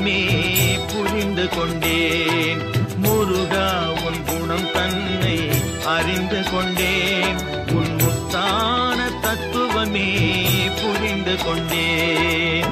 தத்துவமே புரிந்து கொண்டேன் முருகா உன் குணம் தன்னை அறிந்து கொண்டேன் உன் முத்தான தத்துவமே புரிந்து கொண்டேன்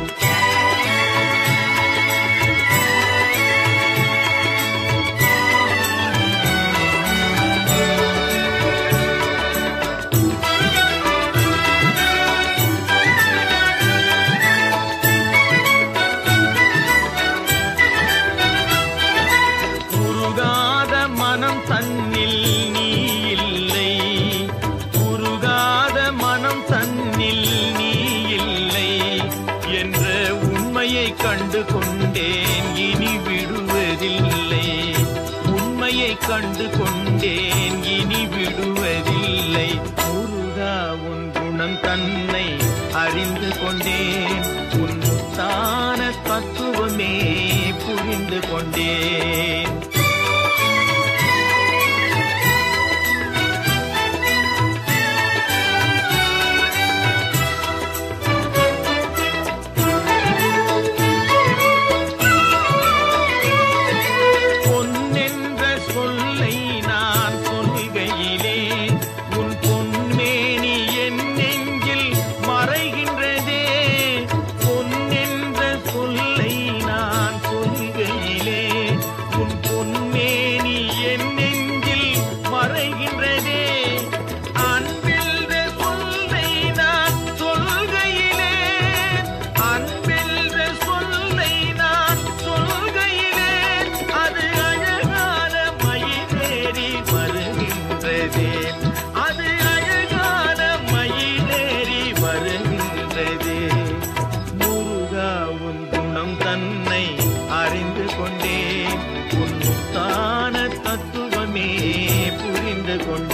உருகாத மனம் தன்னில் நீ இல்லை உருகாத மனம் தன்னில் நீ இல்லை என்ற உண்மையை கண்டு கொண்டேன் இனி விடுவதில்லை உண்மையை கண்டு கொண்டேன் இனி விடுவதில்லை முருகா உன் குணம் தன்னை அறிந்து கொண்டேன் உன் முத்தான தத்துவமே புரிந்து கொண்டேன் பொன்னென்ற சொல்லை நான் சொல்கையிலே உன் பொன்மேனி என் நெஞ்சில் மறைகின்றதே பொன்னென்ற சொல்லை நான் சொல்கையிலே உன் பொன்மேனி என் நெஞ்சில் மறைகின்றதே அன்பில்ற சொல்லை நான் சொல்கையிலே அன்பில்ற சொல்லை நான் சொல்கையிலே அது அழகான மயிலேறி வருகின்றதே அது அழகான மயிலேறி வருகின்றதே முருகா உன் குணம் தன்னை அறிந்து கொண்டேன் உன் முத்தான தத்துவமே புரிந்து கொண்டேன்